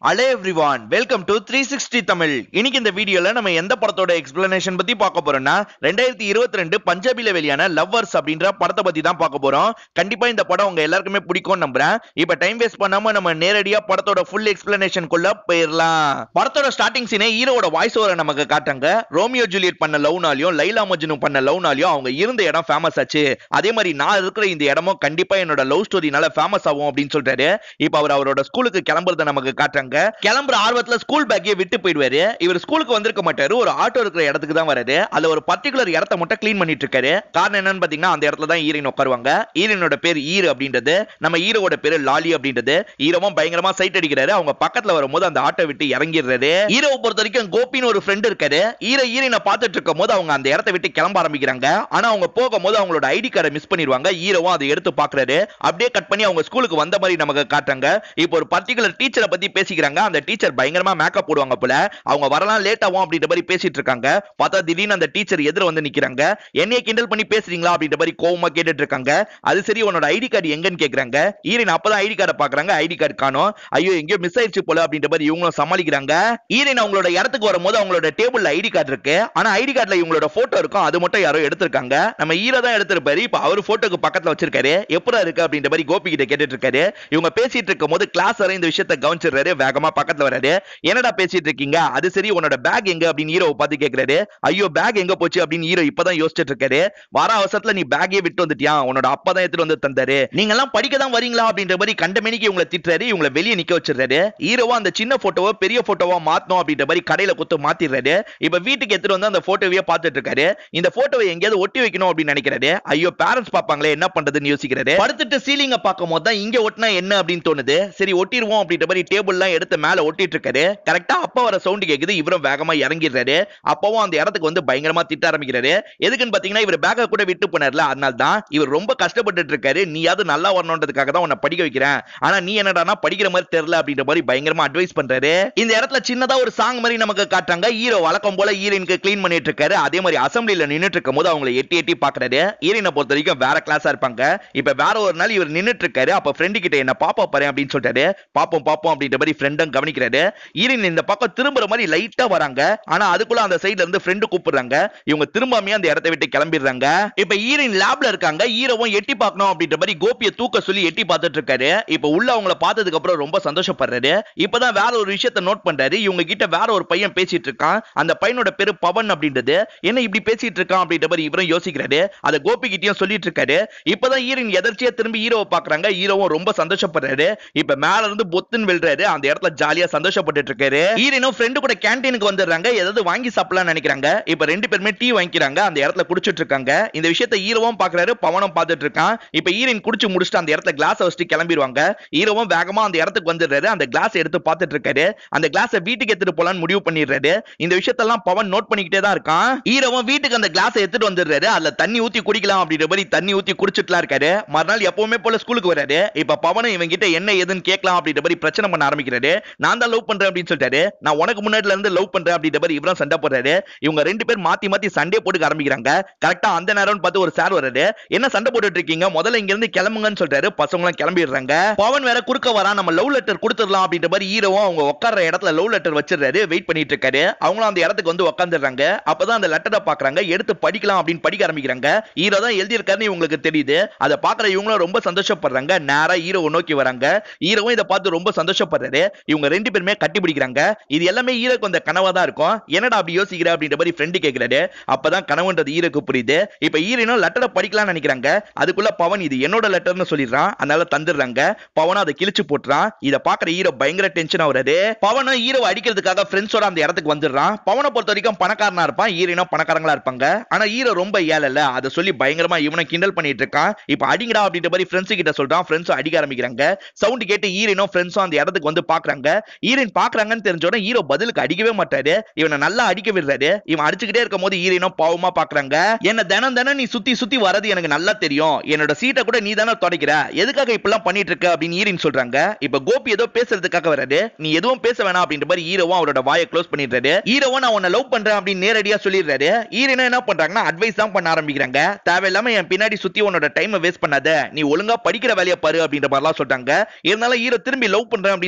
அலே everyone welcome to three sixty Tamil இன்னைக்கு இந்த வீடியோல நம்ம எந்த படத்தோட எக்ஸ்பிளனேஷன் பத்தி பார்க்க போறோம்னா ரெண்டாயிரத்தி இருபத்தி ரெண்டு பஞ்சாபில வெளியான லவ்வர்ஸ் அப்படின்ற படத்தை பத்தி தான் பார்க்க போறோம் கண்டிப்பா இந்த படம் உங்க எல்லாருக்குமே பிடிக்கும் நம்புறேன் இப்ப டைம் வேஸ்ட் பண்ணாம நம்ம நேரடியா படத்தோட ஃபுல் எக்ஸ்பிளனேஷன் குள்ள போயிடலாம் படத்தோட ஸ்டார்டிங் சீனே ஹீரோட வாய்ஸ் ஓவரை நமக்கு காட்டுறாங்க ரோமியோ ஜூலியட் பண்ண லவ்னாலையும் லைலா மஜ்னு பண்ண லவ்னாலையும் அவங்க இருந்த இடம் ஃபேமஸ் ஆச்சு அதே மாதிரி நான் இருக்கிற இந்த இடமும் கண்டிப்பா என்னோட லவ் ஸ்டோரினால ஃபேமஸ் ஆகும் அப்படின்னு சொல்றாரு இப்ப அவர் அவரோட ஸ்கூலுக்கு கிளம்புறத நமக்கு காட்டுறாங்க கிளம்புற ஆர்வத்துல ஸ்கூல் பேக்கையே விட்டு போயிடுவாரு இவர் ஸ்கூலுக்கு வந்திருக்க மாட்டாரு ஒரு ஆட்டோ இருக்கிற இடத்துக்கு தான் வராரு அதுல ஒரு பர்டிகுலர் இடத்த மட்டும் க்ளீன் பண்ணிட்டு இருக்காரு காரணம் என்னன்னு பாத்தீங்கன்னா அந்த இடத்துல தான் ஈரின் உட்காருவாங்க ஈரனோட பேர் ஈரு அப்படின்றது நம்ம ஈரோட பேரு லாலி அப்படின்றது ஈரவும் பயங்கரமா சைட் அடிக்கிறாரு அவங்க பக்கத்துல வரும்போது அந்த ஆட்டோ விட்டு இறங்கிடுறாரு ஈரோவை பொறுத்த வரைக்கும் கோபின்னு ஒரு ஃப்ரெண்ட் இருக்காரு ஈர ஈரனை பார்த்துட்டு இருக்கும் போது அவங்க அந்த இடத்த விட்டு கிளம்ப ஆரம்பிக்கிறாங்க ஆனா அவங்க போகும்போது அவங்களோட ஐடி கார்டை மிஸ் பண்ணிடுவாங்க ஈரவும் அதை எடுத்து பாக்குறாரு அப்படியே கட் பண்ணி அவங்க ஸ்கூலுக்கு வந்த மாதிரி நமக்கு காட்டுறாங்க இப்போ ஒரு பர்டிகுலர் டீச்சரை பத்தி பேசிக்கிறாங்க அந்த டீச்சர் பயங்கரமா மேக்கப் போடுவாங்க போல அவங்க வரலாம் லேட் ஆகும் அப்படின்ற மாதிரி பேசிட்டு இருக்காங்க பார்த்தா திடீர்னு அந்த டீச்சர் எதிர வந்து நிக்கிறாங்க என்னைய கிண்டல் பண்ணி பேசுறீங்களா அப்படின்ற மாதிரி கோவமா கேட்டுட்டு இருக்காங்க அது சரி உன்னோட ஐடி கார்டு எங்கன்னு கேக்குறாங்க ஈரன் அப்பதான் ஐடி கார்டை பாக்குறாங்க ஐடி கார்டு காணோம் ஐயோ எங்கேயோ மிஸ் ஆயிடுச்சு போல அப்படின்ற மாதிரி இவங்களும் சமாளிக்கிறாங்க ஈரன் அவங்களோட இடத்துக்கு வரும்போது அவங்களோட டேபிள்ல ஐடி கார்டு இருக்கு ஆனா ஐடி கார்டுல இவங்களோட போட்டோ இருக்கும் அது மட்டும் யாரோ எடுத்திருக்காங்க நம்ம ஈரோ தான் எடுத்திருப்பாரு இப்ப அவர் போட்டோக்கு பக்கத்துல வச்சிருக்காரு எப்படா இருக்கு அப்படின்ற மாதிரி கோபி கிட்ட கேட்டுட்டு இருக்காரு இவங்க பேசிட்டு இருக்கும் போது கிளாஸ் வர இந்த விஷயத்த கவனிச்சிடுறாரு வேகமா பக்கத்துல வராரு என்னடா பேசிட்டு இருக்கீங்க அது சரி உன்னோட பேக் எங்க அப்படின்னு ஹீரோவை பார்த்து கேக்குறாரு ஐயோ பேக் எங்க போச்சு அப்படின்னு ஹீரோ இப்பதான் யோசிச்சுட்டு இருக்காரு வர அவசரத்துல நீ பேக்கே விட்டு வந்துட்டியா உன்னோட அப்பா தான் எடுத்துட்டு வந்து தந்தாரு நீங்க எல்லாம் படிக்க தான் வரீங்களா அப்படின்ற மாதிரி கண்டமேனிக்கு இவங்களை திட்டுறாரு இவங்களை வெளியே நிக்க வச்சிடுறாரு ஹீரோவா அந்த சின்ன போட்டோவை பெரிய போட்டோவா மாத்தணும் அப்படின்ற மாதிரி கடையில குத்து மாத்திடுறாரு இப்ப வீட்டுக்கு எடுத்துட்டு வந்து அந்த போட்டோவையே பார்த்துட்டு இருக்காரு இந்த போட்டோவை எங்கேயாவது ஒட்டி வைக்கணும் அப்படின்னு நினைக்கிறாரு ஐயோ பேரண்ட்ஸ் பாப்பாங்களே என்ன பண்றதுன்னு யோசிக்கிறாரு படுத்துட்டு சீலிங்க பார்க்கும் போது தான் இங்க ஒட்டினா என்ன அப்படின்னு தோணுது சரி ஒட்டிடுவோம் அப்படின்ற மாதிரி டேபிள் எல்லாம் எடுத்து மேல ஒட்டிட்டு இருக்காரு கரெக்டா அப்பா வர சவுண்ட் கேக்குது இவரும் வேகமா இறங்கிடுறாரு அப்பவும் அந்த இடத்துக்கு வந்து பயங்கரமா திட்ட ஆரம்பிக்கிறாரு எதுக்குன்னு பாத்தீங்கன்னா இவர் பேக்கை கூட விட்டு போனார்ல அதனால தான் இவர் ரொம்ப கஷ்டப்பட்டுட்டு இருக்காரு நீயாவது நல்லா வரணுன்றதுக்காக தான் உன்னை படிக்க வைக்கிறேன் ஆனா நீ என்னடானா படிக்கிற மாதிரி தெரியல அப்படின்ற மாதிரி பயங்கரமா அட்வைஸ் பண்றாரு இந்த இடத்துல சின்னதா ஒரு சாங் மாதிரி நமக்கு காட்டுறாங்க ஹீரோ வழக்கம் போல ஹீரோயினுக்கு க்ளீன் பண்ணிட்டு இருக்காரு அதே மாதிரி அசம்பிளில நின்னுட்டு இருக்கும் போது அவங்களை எட்டி எட்டி பாக்குறாரு ஹீரோயினை பொறுத்த வரைக்கும் வேற கிளாஸா இருப்பாங்க இப்ப வேற ஒரு நாள் இவர் நின்னுட்டு இருக்காரு அப்ப ஃப்ரெண்டு கிட்ட என்ன பாப்பா பாரு அப்படின்னு சொல்லிட்டாரு பாப்போம் பாப்போம் அப்படின்ற மாதிரி ஃப்ரெண்டும் கவனிக்கிறாரு ஹீரோயின் இந்த பக்கம் திரும்புற மாதிரி லைட்டா வராங்க ஆனா அதுக்குள்ள அந்த சைடுல இருந்து ஃப்ரெண்டு கூப்பிடுறாங்க இவங்க திரும்பாமே அந்த இடத்தை விட்டு கிளம்பிடுறாங்க இப்ப ஹீரோயின் லேப்ல இருக்காங்க ஹீரோவும் எட்டி பார்க்கணும் அப்படின்ற மாதிரி கோபியை தூக்க சொல்லி எட்டி பார்த்துட்டு இருக்காரு இப்ப உள்ள அவங்கள பார்த்ததுக்கு அப்புறம் ரொம்ப சந்தோஷப்படுறாரு இப்பதான் வேற ஒரு விஷயத்த நோட் பண்றாரு இவங்க கிட்ட வேற ஒரு பையன் பேசிட்டு இருக்கான் அந்த பையனோட பேரு பவன் அப்படின்றது என்ன இப்படி பேசிட்டு இருக்கான் அப்படின்ற மாதிரி இவரும் யோசிக்கிறாரு அத கோபி கிட்டயும் சொல்லிட்டு இருக்காரு இப்பதான் ஹீரோயின் எதர்ச்சியா திரும்பி ஹீரோவை பாக்குறாங்க ஹீரோவும் ரொம்ப சந்தோஷப்படுறாரு இப்ப மேல இருந்து பொத்துன்னு விழுறாரு அந்த இடத்துல ஜாலியா சந்தோஷப்பட்டுட்டு இருக்காரு ஹீரோனும் ஃப்ரெண்டு கூட கேண்டீனுக்கு வந்துடுறாங்க ஏதாவது வாங்கி சாப்பிடலாம் நினைக்கிறாங்க இப்ப ரெண்டு பேருமே டீ வாங்கிக்கிறாங்க அந்த இடத்துல குடிச்சிட்டு இருக்காங்க இந்த விஷயத்த ஹீரோவும் பாக்குறாரு பவனும் பார்த்துட்டு இருக்கான் இப்ப ஹீரோயின் குடிச்சு முடிச்சுட்டு அந்த இடத்துல கிளாஸ் வச்சுட்டு கிளம்பிடுவாங்க ஹீரோவும் வேகமா அந்த இடத்துக்கு வந்துடுறாரு அந்த கிளாஸ் எடுத்து பார்த்துட்டு இருக்காரு அந்த கிளாஸை வீட்டுக்கு எடுத்துட்டு போலான்னு முடிவு பண்ணிடுறாரு இந்த விஷயத்தெல்லாம் பவன் நோட் பண்ணிக்கிட்டே தான் இருக்கான் ஹீரோவும் வீட்டுக்கு அந்த கிளாஸை எடுத்துட்டு வந்துடுறாரு அதுல தண்ணி ஊத்தி குடிக்கலாம் அப்படின்ற மாதிரி தண்ணி ஊத்தி குடிச்சிட்டுலாம் இருக்காரு மறுநாள் எப்பவுமே போல ஸ்கூலுக்கு வராரு இப்ப பவனும் இவங்க கிட்ட என்ன ஏதுன்னு கேட்கலாம் அப்படின்ற மாதிரி பிரச்சனை பண்ண ஆரம்பிக்கிறாரு நான் தான் லவ் பண்றேன் அப்படின்னு சொல்லிட்டாரு நான் உனக்கு முன்னாடில இருந்து லவ் பண்றேன் அப்படின்ற மாதிரி இவரும் சண்டை போடுறாரு இவங்க ரெண்டு பேர் மாத்தி மாத்தி சண்டே போட்டுக்க ஆரம்பிக்கிறாங்க கரெக்டா அந்த நேரம்னு பார்த்து ஒரு சார் வராரு என்ன சண்டை போட்டுட்டு இருக்கீங்க முதல்ல இங்க இருந்து கிளம்புங்கன்னு சொல்றாரு பசங்களும் கிளம்பிடுறாங்க பவன் வேற குறுக்க வரா நம்ம லவ் லெட்டர் கொடுத்துடலாம் அப்படின்ற மாதிரி ஹீரோவும் அவங்க உட்கார்ற இடத்துல லவ் லெட்டர் வச்சிடுறாரு வெயிட் பண்ணிட்டு இருக்காரு அவங்களும் அந்த இடத்துக்கு வந்து உட்காந்துடுறாங்க அப்பதான் அந்த லெட்டரை பாக்குறாங்க எடுத்து படிக்கலாம் அப்படின்னு படிக்க ஆரம்பிக்கிறாங்க ஹீரோ தான் எழுதியிருக்காருன்னு இவங்களுக்கு தெரியுது அதை பாக்குற இவங்களும் ரொம்ப சந்தோஷப்படுறாங்க நேரா ஹீரோவை நோக்கி வராங்க ஹீரோவும் இதை பார்த்து ரொம்ப சந்தோஷப்படுறாரு இவங்க ரெண்டு பேருமே கட்டி பிடிக்கிறாங்க இது எல்லாமே ஹீரோக்கு வந்த கனவா தான் இருக்கும் என்னடா அப்படி யோசிக்கிற அப்படின்ற மாதிரி ஃப்ரெண்டு கேட்கிறாரு அப்பதான் கனவுன்றது ஹீரோக்கு புரியுது இப்ப ஹீரோனும் லெட்டரை படிக்கலாம்னு நினைக்கிறாங்க அதுக்குள்ள பவன் இது என்னோட லெட்டர்னு சொல்லிடுறான் அதனால தந்துடுறாங்க பவனும் அதை கிழிச்சு போட்டுறான் இதை பாக்குற ஹீரோ பயங்கர டென்ஷன் ஆகுறாரு பவனும் ஹீரோ அடிக்கிறதுக்காக ஃப்ரெண்ட்ஸோட அந்த இடத்துக்கு வந்துடுறான் பவனை பொறுத்த வரைக்கும் பணக்காரனா இருப்பான் ஹீரோனும் பணக்காரங்களா இருப்பாங்க ஆனா ஹீரோ ரொம்ப ஏழல அதை சொல்லி பயங்கரமா இவனை கிண்டல் பண்ணிட்டு இருக்கான் இப்ப அடிங்கடா அப்படின்ற மாதிரி ஃப்ரெண்ட்ஸ் கிட்ட சொல்றான் ஃப்ரெண்ட்ஸும் அடிக்க ஆரம்பிக்கிறாங்க சவுண்ட் கேட்டு ஹீரோனும் ஃப்ரெண்ட்ஸும் அந்த இடத்துக்கு வந்து பாக்குறாங்க ஹீரோயின் பாக்குறாங்கன்னு தெரிஞ்சோட ஹீரோ பதிலுக்கு அடிக்கவே மாட்டாரு இவனை நல்லா அடிக்க விடுறாரு இவன் அடிச்சுக்கிட்டே இருக்கும் போது ஹீரோனும் பாவமா பாக்குறாங்க என்ன தினம் தினம் நீ சுத்தி சுத்தி வரது எனக்கு நல்லா தெரியும் என்னோட சீட்டை கூட நீ தானே தொடக்கிற எதுக்காக இப்பெல்லாம் பண்ணிட்டு இருக்க அப்படின்னு ஹீரோயின் சொல்றாங்க இப்ப கோபி ஏதோ பேசுறதுக்காக வராரு நீ எதுவும் பேச வேணாம் அப்படின்ற மாதிரி ஹீரோவும் அவரோட வாயை க்ளோஸ் பண்ணிடுறாரு ஹீரோவும் நான் உன்னை லவ் பண்றேன் அப்படின்னு நேரடியா சொல்லிடுறாரு ஹீரோனும் என்ன பண்றாங்கன்னா அட்வைஸ் தான் பண்ண ஆரம்பிக்கிறாங்க தேவையில்லாம என் பின்னாடி சுத்தி உன்னோட டைம் வேஸ்ட் பண்ணாத நீ ஒழுங்கா படிக்கிற வேலையை பாரு அப்படின்ற மாதிரிலாம் சொல்றாங்க இருந்தாலும் ஹீரோ திரும்பி லவ் பண்றேன் அப்படின்னு சொல்லிட்டு இருக்காரு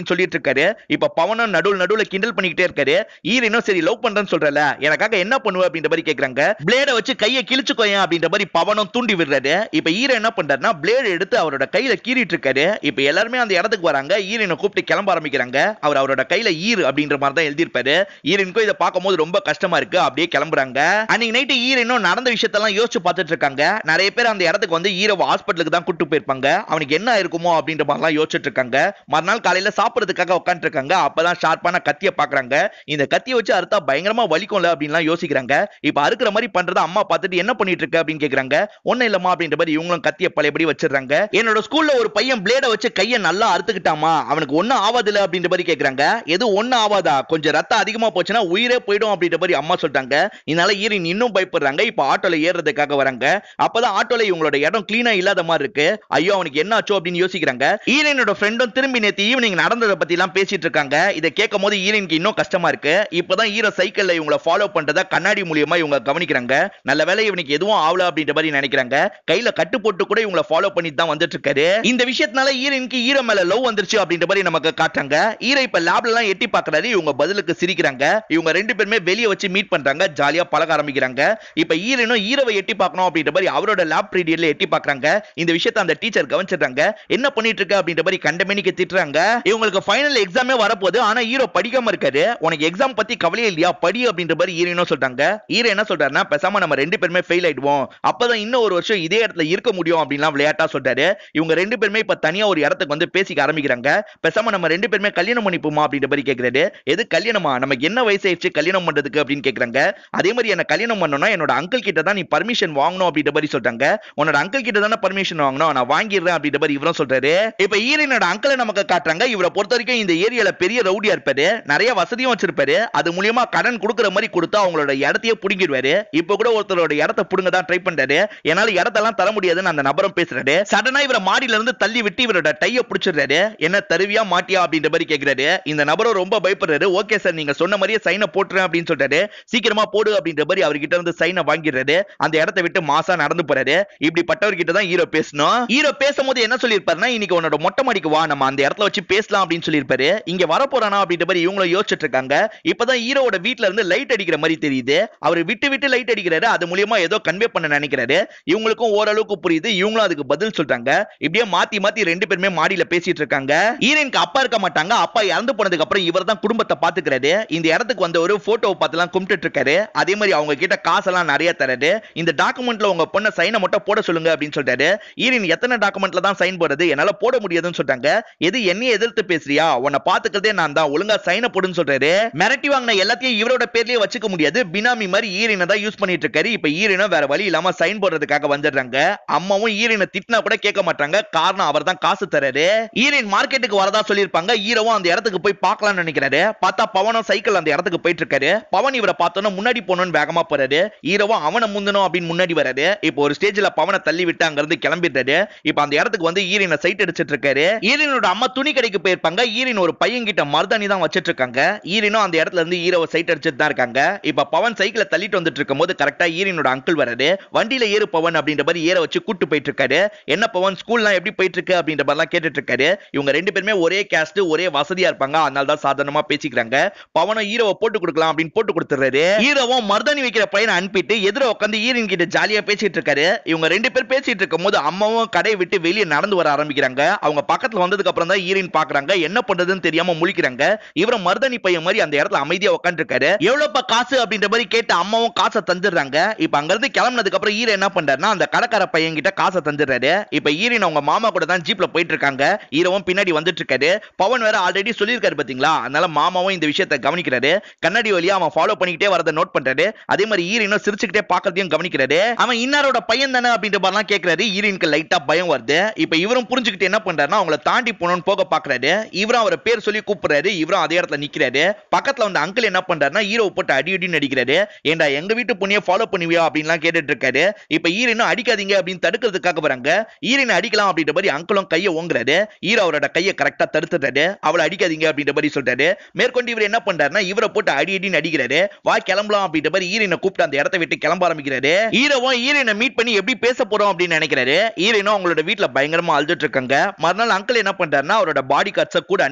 இருக்காரு இப்ப பவனும் நடுவுல நடுவுல கிண்டல் பண்ணிக்கிட்டே இருக்காரு ஈரனும் சரி லவ் பண்றேன்னு சொல்றல எனக்காக என்ன பண்ணுவ அப்படின்ற மாதிரி கேக்குறாங்க பிளேட வச்சு கையை கிழிச்சுக்கோயேன் அப்படின்ற மாதிரி பவனும் தூண்டி விடுறாரு இப்ப ஈர என்ன பண்றாருன்னா பிளேடு எடுத்து அவரோட கையில கீறிட்டு இருக்காரு இப்ப எல்லாருமே அந்த இடத்துக்கு வராங்க ஈரனை கூப்பிட்டு கிளம்ப ஆரம்பிக்கிறாங்க அவர் அவரோட கையில ஈர் அப்படின்ற மாதிரி தான் எழுதியிருப்பாரு ஈரனுக்கும் இதை பார்க்கும்போது ரொம்ப கஷ்டமா இருக்கு அப்படியே கிளம்புறாங்க அன்னைக்கு நைட்டு ஈரனும் நடந்த விஷயத்தெல்லாம் யோசிச்சு பார்த்துட்டு இருக்காங்க நிறைய பேர் அந்த இடத்துக்கு வந்து ஈரவ ஹாஸ்பிட்டலுக்கு தான் கூட்டு போயிருப்பாங்க அவனுக்கு என்ன இருக்குமோ அப்படின்ற மாதிரிலாம் யோசிச்சுட்டு இருக்காங்க மறுநாள் காலையில சாப்பிடுறதுக்காக உட்காந்துட்டு இருக்காங்க அப்பதான் ஷார்ப்பான கத்திய பாக்குறாங்க இந்த கத்தியை வச்சு அறுத்தா பயங்கரமா வலிக்கும்ல அப்படின்லாம் யோசிக்கிறாங்க இப்ப அறுக்கிற மாதிரி பண்றத அம்மா பார்த்துட்டு என்ன பண்ணிட்டு இருக்க அப்படின்னு கேக்குறாங்க ஒண்ணும் இல்லம்மா அப்படின்ற மாதிரி இவங்களும் கத்திய பழையபடி வச்சிடுறாங்க என்னோட ஸ்கூல்ல ஒரு பையன் பிளேட வச்சு கையை நல்லா அறுத்துக்கிட்டாமா அவனுக்கு ஒண்ணும் ஆவாதுல அப்படின்ற மாதிரி கேக்குறாங்க எது ஒண்ணும் ஆவாதா கொஞ்சம் ரத்தம் அதிகமா போச்சுன்னா உயிரே போயிடும் அப்படின்ற மாதிரி அம்மா சொல்லிட்டாங்க இதனால ஈரின் இன்னும் பயப்படுறாங்க இப்ப ஆட்டோல ஏறுறதுக்காக வராங்க அப்பதான் ஆட்டோல இவங்களோட இடம் கிளீனா இல்லாத மாதிரி இருக்கு ஐயோ அவனுக்கு என்ன ஆச்சோ அப்படின்னு யோசிக்கிறாங்க ஈரனோட ஃப்ரெண்டும் திரும்பி நேத்து ஈவினிங் நடந்ததை பத்தி எல்லாம் பேசிட்டு இருக்காங்க இதை கேட்கும் போது ஈரனுக்கு இன்னும் கஷ்டமா இருக்கு இப்பதான் ஈரோ சைக்கிள்ல இவங்கள ஃபாலோ பண்றத கண்ணாடி மூலியமா இவங்க கவனிக்கிறாங்க நல்ல வேளை இவனுக்கு எதுவும் ஆகல அப்படின்ற மாதிரி நினைக்கிறாங்க கையில கட்டு போட்டு கூட இவங்கள ஃபாலோ பண்ணிட்டு தான் வந்துட்டு இருக்காரு இந்த விஷயத்தினால ஈரனுக்கு ஈர மேல லவ் வந்துருச்சு அப்படின்ற மாதிரி நமக்கு காட்டுறாங்க ஈர இப்ப லேப்ல எல்லாம் எட்டி பாக்குறாரு இவங்க பதிலுக்கு சிரிக்கிறாங்க இவங்க ரெண்டு பேருமே வெளியே வச்சு மீட் பண்றாங்க ஜாலியா பழக ஆரம்பிக்கிறாங்க இப்ப ஈரனும் ஈரவை எட்டி பார்க்கணும் அப்படின்ற மாதிரி அவரோட லேப் பீரியட்ல எட்டி பாக்குறாங்க இந்த விஷயத்தை அந்த டீச்சர் கவனிச்சிடுறாங்க என்ன பண்ணிட்டு இருக்க அப்படின்ற மாதிரி கண்டமேனிக்கு திட்டுறாங்க இவங்களுக்கு ஃபைனல் எக்ஸாமே வரப்போகுது ஆனா ஹீரோ படிக்காம இருக்காரு உனக்கு எக்ஸாம் பத்தி கவலையே இல்லையா படி அப்படின்ற மாதிரி ஈரனும் சொல்றாங்க ஈரோ என்ன சொல்றாருன்னா பேசாம நம்ம ரெண்டு பேருமே ஃபெயில் ஆயிடுவோம் அப்பதான் இன்னும் ஒரு வருஷம் இதே இடத்துல இருக்க முடியும் அப்படின்லாம் விளையாட்டா சொல்றாரு இவங்க ரெண்டு பேருமே இப்ப தனியா ஒரு இடத்துக்கு வந்து பேசிக்க ஆரம்பிக்கிறாங்க பேசாம நம்ம ரெண்டு பேருமே கல்யாணம் பண்ணிப்போமா அப்படின்ற மாதிரி கேக்குறாரு எது கல்யாணமா நமக்கு என்ன வயசு ஆயிடுச்சு கல்யாணம் பண்றதுக்கு அப்படின்னு கேக்குறாங்க அதே மாதிரி என்ன கல்யாணம் பண்ணணும்னா என்னோட அங்கிள் கிட்ட தான் நீ பர்மிஷன் வாங்கணும் அப்படின்ற மாதிரி சொல்றாங்க உன்னோட அங்கிள் கிட்ட தானே பர்மிஷன் வாங்கணும் நான் வாங்கிடுறேன் அப்படின்ற மாதிரி இவரும் சொல்றாரு இப்ப ஈரனோட அங்கிளை நமக்கு காட்டுறாங்க இவரை பொறுத்த வரைக்கும் இந்த ஏரியால பெரிய ரவுடியா இருப்பாரு நிறைய வசதியும் வச்சிருப்பாரு அது மூலியமா கடன் கொடுக்குற மாதிரி கொடுத்தா அவங்களோட இடத்தையே புடுங்கிடுவாரு இப்ப கூட ஒருத்தரோட இடத்த புடுங்க தான் ட்ரை பண்றாரு என்னால இடத்தெல்லாம் தர முடியாதுன்னு அந்த நபரும் பேசுறாரு சடனா இவரை மாடியில இருந்து தள்ளி விட்டு இவரோட டைய பிடிச்சிடுறாரு என்ன தருவியா மாட்டியா அப்படின்ற மாதிரி கேக்குறாரு இந்த நபரும் ரொம்ப பயப்படுறாரு ஓகே சார் நீங்க சொன்ன மாதிரியே சைனை போட்டுறேன் அப்படின்னு சொல்றாரு சீக்கிரமா போடு அப்படின்ற மாதிரி அவர்கிட்ட இருந்து சைனை வாங்கிடுறாரு அந்த இடத்த விட்டு மாசா நடந்து போறாரு இப்படிப்பட்டவர்கிட்ட தான் ஹீரோ பேசணும் ஹீரோ பேசும்போது என்ன சொல்லியிருப்பாருன்னா இன்னைக்கு உன்னோட மொட்டை மாடிக்கு வா நம்ம அந்த இடத்துல வச்சு பேசலாம் அப்படின்னு சொல்லியிருப்பாரு இங்க வரப்போறானா அப்படின்ற மாதிரி இவங்களும் யோசிச்சுட்டு இருக்காங்க இப்பதான் ஹீரோவோட வீட்ல இருந்து லைட் அடிக்கிற மாதிரி தெரியுது அவர் விட்டு விட்டு லைட் அடிக்கிறாரு அது மூலியமா ஏதோ கன்வே பண்ண நினைக்கிறாரு இவங்களுக்கும் ஓரளவுக்கு புரியுது இவங்களும் அதுக்கு பதில் சொல்றாங்க இப்படியே மாத்தி மாத்தி ரெண்டு பேருமே மாடியில பேசிட்டு இருக்காங்க ஹீரோயினுக்கு அப்பா இருக்க மாட்டாங்க அப்பா இறந்து போனதுக்கு அப்புறம் இவர் தான் குடும்பத்தை பாத்துக்கிறாரு இந்த இடத்துக்கு வந்த ஒரு போட்டோவை பார்த்து எல்லாம் கும்பிட்டு இருக்காரு அதே மாதிரி அவங்க கிட்ட காசெல்லாம் நிறைய தராரு இந்த டாக்குமெண்ட்ல உங்க பொண்ண சைனை மட்டும் போட சொல்லுங்க அப்படின்னு சொல்றாரு ஈரின் எத்தனை டாக்குமெண்ட்ல தான் சைன் போடுறது என்னால போட முடியாதுன்னு சொல்றாங்க எது என்னைய எதிர்த்து பேசுறியா உன்னை பாத்துக்கிறதே நான் தான் ஒழுங்கா சைனை போடுன்னு சொல்றாரு மிரட்டி வாங்கின எல்லாத்தையும் இவரோட பேர்லயே வச்சுக்க முடியாது பினாமி மாதிரி ஈரினை தான் யூஸ் பண்ணிட்டு இருக்காரு இப்ப ஈரினும் வேற வழி இல்லாம சைன் போடுறதுக்காக வந்துடுறாங்க அம்மாவும் ஈரினை திட்டினா கூட கேட்க மாட்டாங்க காரணம் அவர் தான் காசு தராரு ஈரின் மார்க்கெட்டுக்கு வரதா சொல்லியிருப்பாங்க ஈரவும் அந்த இடத்துக்கு போய் பார்க்கலாம்னு நினைக்கிறாரு பார்த்தா பவனும் சைக்கிள் அந்த இடத்துக்கு போயிட்டு இருக்காரு பவன் இவரை பார்த்தோன்னா முன்னாடி போகணும்னு வேகமா போறாரு ஈரவும் அவனை முந்தணும் அப்படின்னு முன்னாடி வராரு இப்போ ஒரு ஸ்டேஜ்ல பவனை தள்ளி விட்டு அங்க இருந்து கிளம்பிடுறாரு இப்போ அந்த இடத்துக்கு வந்து ஈரினை சைட் அடிச்சிட்டு இருக்காரு ஈரினோட அம்மா துணி கடைக்கு போயிருப்பாங்க ஈரின் ஒரு பையன் கிட்ட மருதாணி தான் வச்சிட்டு இருக்காங்க ஈரினும் அந்த இடத்துல இருந்து ஈரவை சைட் அடிச்சிட்டு தான் இருக்காங்க இப்ப பவன் சைக்கிளை தள்ளிட்டு வந்துட்டு இருக்கும் போது கரெக்டா ஈரினோட அங்கிள் வராரு வண்டியில ஏறு பவன் அப்படின்ற மாதிரி ஏற வச்சு கூட்டு போயிட்டு இருக்காரு என்ன பவன் ஸ்கூல்லாம் எப்படி போயிட்டு இருக்கு அப்படின்ற மாதிரிலாம் கேட்டுட்டு இருக்காரு இவங்க ரெண்டு பேருமே ஒரே கேஸ்ட் ஒரே வசதியா இருப்பாங்க அதனால தான் சாதாரணமா பேசிக்கிறாங்க பவனும் ஈரோவை போட்டு கொடுக்கலாம் அப்படின்னு போட்டு கொடுத்துறாரு ஈரோவும் மருதாணி வைக்கிற பையனை அனுப்பிட்டு எதிர உட்காந்து ஈரின் கிட்ட ஜாலியா பேசிட்டு இருக்காரு இவங்க ரெண்டு பேர் பேசிட்டு இருக்கும் போது அம்மாவும் கடையை விட்டு வெளியே நடந்து வர ஆரம்பிக்கிறாங்க அவங்க பக்கத்துல வந்ததுக்கு அப்புறம் தான் ஈரின் பாக்குறாங்க என்ன பண்றதுன்னு தெரியாம முழிக்கிறாங்க இவரும் மருதாணி பையன் மாதிரி அந்த இடத்துல அமைதியா உட்காந்து இருக்காரு எவ்வளவுப்பா காசு அப்படின்ற மாதிரி கேட்டு அம்மாவும் காசை தந்துடுறாங்க இப்ப அங்க இருந்து கிளம்புனதுக்கு அப்புறம் ஈர என்ன பண்றாருன்னா அந்த கடைக்கார பையன் கிட்ட காசை தந்துடுறாரு இப்ப ஈரின் அவங்க மாமா கூட தான் ஜீப்ல போயிட்டு இருக்காங்க ஈரவும் பின்னாடி வந்துட்டு இருக்காரு பவன் வேற ஆல்ரெடி சொல்லியிருக்காரு பாத்தீங்களா அதனால மாமாவும் இந்த விஷயத்தை கவனிக்கிறாரு கண்ணாடி வழியா அவன் ஃபாலோ பண்ணிக்கிட்டே வரதை நோட் பண்றாரு அதே மாதிரி ஈரினும் சிரிச்சுக்கிட்டே பாக்கிறதையும் கவனிக்கிறாரு அவன் இன்னாரோட பையன் தானே அப்படின்ற மாதிரிலாம் கேட்கிறாரு ஈரினுக்கு லைட்டா பயம் வருது இப்ப இவரும் புரிஞ்சுக்கிட்டு என்ன பண்றாருன்னா அவங்கள தாண்டி போகணும்னு போக பாக்குறாரு இவரும் அவரை பேர் சொல்லி கூப்பிடுறாரு இவரும் அதே இடத்துல நிக்கிறாரு பக்கத்துல வந்து அங்கிள் என்ன பண்றாருன்னா ஹீரோ போட்டு அடி அடின்னு அடிக்கிறாரு ஏண்டா எங்க வீட்டு பொண்ணிய ஃபாலோ பண்ணுவியா அப்படின்லாம் கேட்டுட்டு இருக்காரு இப்ப ஈரினும் அடிக்காதீங்க அப்படின்னு தடுக்கிறதுக்காக வராங்க ஈரின் அடிக்கலாம் அப்படின்ற மாதிரி அங்கிளும் கையை ஓங்குறாரு ஹீரோ அவரோட கையை கரெக்டா தடுத்துறாரு அவளை அடிக்காதீங்க அப்படின்ற மாதிரி சொல்றாரு மேற்கொண்டு இவர் என்ன பண்றாருன்னா இவரை போட்டு அடி அடின்னு அடிக்கிறாரு வா கிளம்பலாம் அப்படின்ற மாதிரி ஈரினை கூப்பிட்டு அந்த இடத்த விட்டு கிளம்ப ஆரம்பிக்கிறாரு ஹீரோவும் ஈரினை மீட் பண்ணி எப்படி பேச போறோம் அப்படின்னு நினைக்கிறாரு ஈரினும் அவங்களோட வீட்டுல பயங்கரமா அழுதுட்டு இருக்காங்க மறுநாள் அங்கிள் என்ன பண்றாருன்னா அவரோட பாடி கார்ட்ஸை கூட